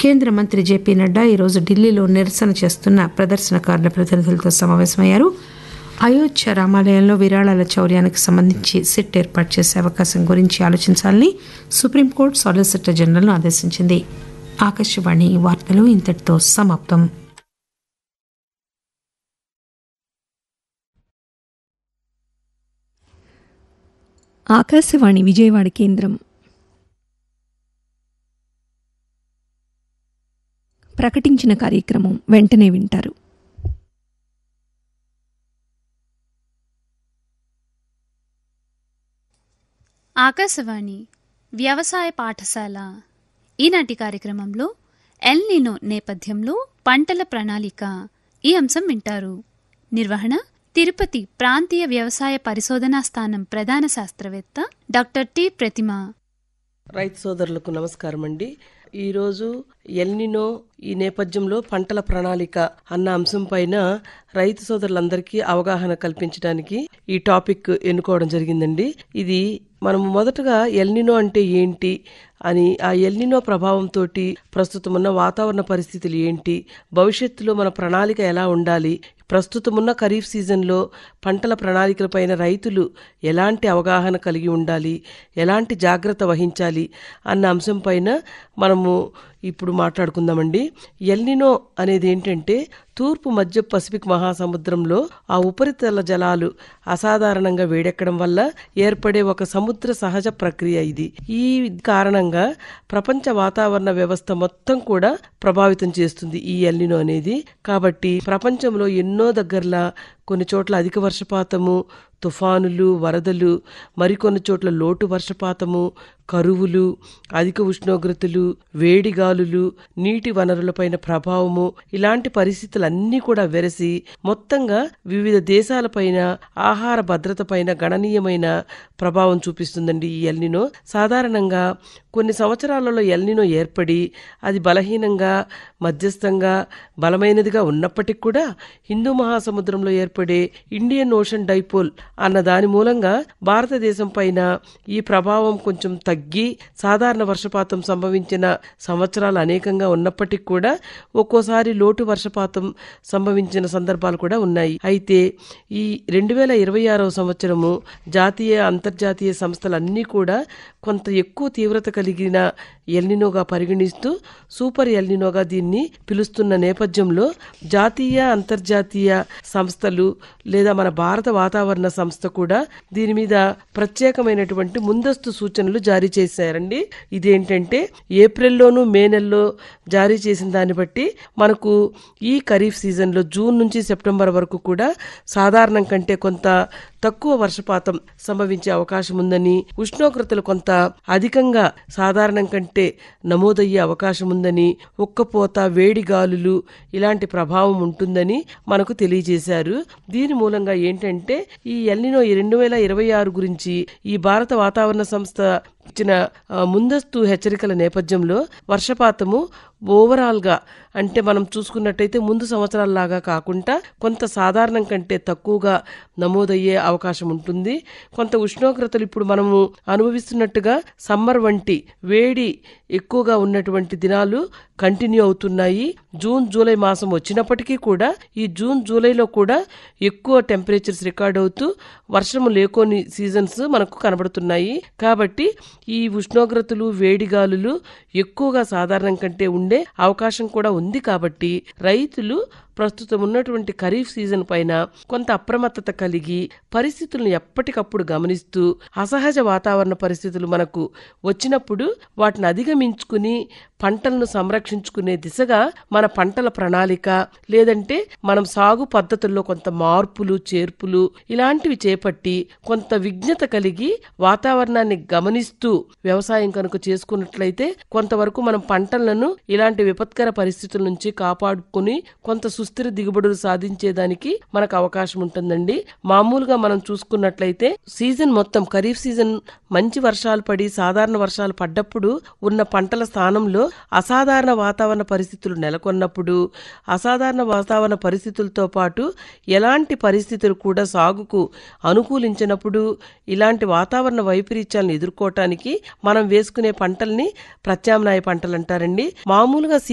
కేంద్ర మంత్రి జేపీ నడ్డా ఈరోజు ఢిల్లీలో నిరసన చేస్తున్న ప్రదర్శనకారుల ప్రతినిధులతో సమావేశమయ్యారు అయోధ్య రామాలయంలో విరాళాల చౌర్యానికి సంబంధించి సిట్ ఏర్పాటు చేసే అవకాశం గురించి ఆలోచించాలని సుప్రీంకోర్టు సాలిసిటర్ జనరల్ను ఆదేశించింది ఆకాశవాణి వార్తలు ఇంతటితో సమాప్తం ఆకాశవాణి విజయవాడ కేంద్రం ప్రకటించిన కార్యక్రమం వెంటనే వింటారు ఆకాశవాణి వ్యవసాయ పాఠశాల ఈనాటి కార్యక్రమంలో ఎల్ నినో నేపథ్యంలో పంటల ప్రణాళిక ఈ అంశం వింటారు నిర్వహణ తిరుపతి ప్రాంతీయ వ్యవసాయ పరిశోధనా స్థానం ప్రధాన శాస్త్రవేత్త డాక్టర్ టి ప్రతిమ రైతు సోదరులకు నమస్కారం అండి ఈరోజు ఎల్నినో ఈ నేపథ్యంలో పంటల ప్రణాళిక అన్న అంశం పైన రైతు సోదరులందరికీ అవగాహన కల్పించడానికి ఈ టాపిక్ ఎన్నుకోవడం జరిగిందండి ఇది మనం మొదటగా ఎల్నినో అంటే ఏంటి అని ఆ ఎల్నినో ప్రభావంతో ప్రస్తుతం ఉన్న వాతావరణ పరిస్థితులు ఏంటి భవిష్యత్తులో మన ప్రణాళిక ఎలా ఉండాలి ప్రస్తుతం ఉన్న ఖరీఫ్ సీజన్లో పంటల ప్రణాళికలపైన రైతులు ఎలాంటి అవగాహన కలిగి ఉండాలి ఎలాంటి జాగ్రత్త వహించాలి అన్న అంశం పైన మనము ఇప్పుడు మాట్లాడుకుందామండి ఎల్నినో అనేది ఏంటంటే తూర్పు మధ్య పసిఫిక్ మహాసముద్రంలో ఆ ఉపరితల జలాలు అసాధారణంగా వేడెక్కడం వల్ల ఏర్పడే ఒక సముద్ర సహజ ప్రక్రియ ఇది ఈ కారణంగా ప్రపంచ వాతావరణ వ్యవస్థ మొత్తం కూడా ప్రభావితం చేస్తుంది ఈ ఎల్నినో అనేది కాబట్టి ప్రపంచంలో ఎన్నో దగ్గరలా కొన్ని చోట్ల అధిక వర్షపాతము తుఫానులు వరదలు మరికొన్ని చోట్ల లోటు వర్షపాతము కరువులు అధిక ఉష్ణోగ్రతలు వేడి గాలులు నీటి వనరులపైన ప్రభావము ఇలాంటి పరిస్థితులన్నీ కూడా వెరసి మొత్తంగా వివిధ దేశాలపైన ఆహార భద్రత పైన గణనీయమైన ప్రభావం చూపిస్తుందండి ఈ ఎల్నినో సాధారణంగా కొన్ని సంవత్సరాలలో ఎల్నినో ఏర్పడి అది బలహీనంగా మధ్యస్థంగా బలమైనదిగా ఉన్నప్పటికీ కూడా హిందూ మహాసముద్రంలో ఏర్పడే ఇండియన్ ఓషన్ డైపోల్ అన్న దాని మూలంగా భారతదేశం పైన ఈ ప్రభావం కొంచెం తగ్గి సాధారణ వర్షపాతం సంభవించిన సంవత్సరాలు అనేకంగా ఉన్నప్పటికీ కూడా ఒక్కోసారి లోటు వర్షపాతం సంభవించిన సందర్భాలు కూడా ఉన్నాయి అయితే ఈ రెండు వేల ఇరవై ఆరవ సంవత్సరము జాతీయ అంతర్జాతీయ సంస్థలన్నీ కూడా కొంత ఎక్కువ తీవ్రత కలిగిన ఎల్నినోగా పరిగణిస్తూ సూపర్ ఎల్నినోగా దీన్ని పిలుస్తున్న నేపథ్యంలో జాతీయ అంతర్జాతీయ సంస్థలు లేదా మన భారత వాతావరణ సంస్థ కూడా దీని మీద ప్రత్యేకమైనటువంటి ముందస్తు సూచనలు జారీ చేశారండి ఇదేంటంటే ఏప్రిల్లోను మే నెలలో జారీ చేసిన దాన్ని బట్టి మనకు ఈ ఖరీఫ్ సీజన్లో జూన్ నుంచి సెప్టెంబర్ వరకు కూడా సాధారణం కంటే కొంత తక్కువ వర్షపాతం సంభవించే అవకాశం ఉందని ఉష్ణోగ్రతలు కొంత అధికంగా సాధారణం కంటే నమోదయ్యే అవకాశం ఉందని ఉక్కపోత వేడి గాలులు ఇలాంటి ప్రభావం ఉంటుందని మనకు తెలియజేశారు దీని మూలంగా ఏంటంటే ఈ ఎల్నినో రెండు వేల ఇరవై ఆరు గురించి ఈ భారత వాతావరణ సంస్థ ఇచ్చిన ఆ, ముందస్తు హెచ్చరికల నేపథ్యంలో వర్షపాతము ఓవరాల్ గా అంటే మనం చూసుకున్నట్టయితే ముందు సంవత్సరాల్లాగా కాకుండా కొంత సాధారణం కంటే తక్కువగా నమోదయ్యే అవకాశం ఉంటుంది కొంత ఉష్ణోగ్రతలు ఇప్పుడు మనము అనుభవిస్తున్నట్టుగా సమ్మర్ వంటి వేడి ఎక్కువగా ఉన్నటువంటి దినాలు కంటిన్యూ అవుతున్నాయి జూన్ జూలై మాసం వచ్చినప్పటికీ కూడా ఈ జూన్ జూలైలో కూడా ఎక్కువ టెంపరేచర్స్ రికార్డ్ అవుతూ వర్షము లేకోని సీజన్స్ మనకు కనబడుతున్నాయి కాబట్టి ఈ ఉష్ణోగ్రతలు వేడిగాలులు ఎక్కువగా సాధారణం కంటే ఉండే అవకాశం కూడా ఉంది కాబట్టి రైతులు ప్రస్తుతం ఉన్నటువంటి ఖరీఫ్ సీజన్ పైన కొంత అప్రమత్తత కలిగి పరిస్థితులను ఎప్పటికప్పుడు గమనిస్తూ అసహజ వాతావరణ పరిస్థితులు మనకు వచ్చినప్పుడు వాటిని అధిగమించుకుని పంటలను సంరక్షించుకునే దిశగా మన పంటల ప్రణాళిక లేదంటే మనం సాగు పద్ధతుల్లో కొంత మార్పులు చేర్పులు ఇలాంటివి చేపట్టి కొంత విజ్ఞత కలిగి వాతావరణాన్ని గమనిస్తూ వ్యవసాయం కనుక చేసుకున్నట్లయితే కొంతవరకు మనం పంటలను ఇలాంటి విపత్కర పరిస్థితుల నుంచి కాపాడుకుని కొంత సుస్థిర దిగుబడులు సాధించేదానికి మనకు అవకాశం ఉంటుందండి మామూలుగా మనం చూసుకున్నట్లయితే సీజన్ మొత్తం ఖరీఫ్ సీజన్ మంచి వర్షాలు పడి సాధారణ వర్షాలు పడ్డప్పుడు ఉన్న పంటల స్థానంలో అసాధారణ వాతావరణ పరిస్థితులు నెలకొన్నప్పుడు అసాధారణ వాతావరణ పరిస్థితులతో పాటు ఎలాంటి పరిస్థితులు కూడా సాగుకు అనుకూలించినప్పుడు ఇలాంటి వాతావరణ వైపరీత్యాలను ఎదుర్కోవటానికి మనం వేసుకునే పంటల్ని ప్రత్యామ్నాయ పంటలు అంటారండి మామూలుగా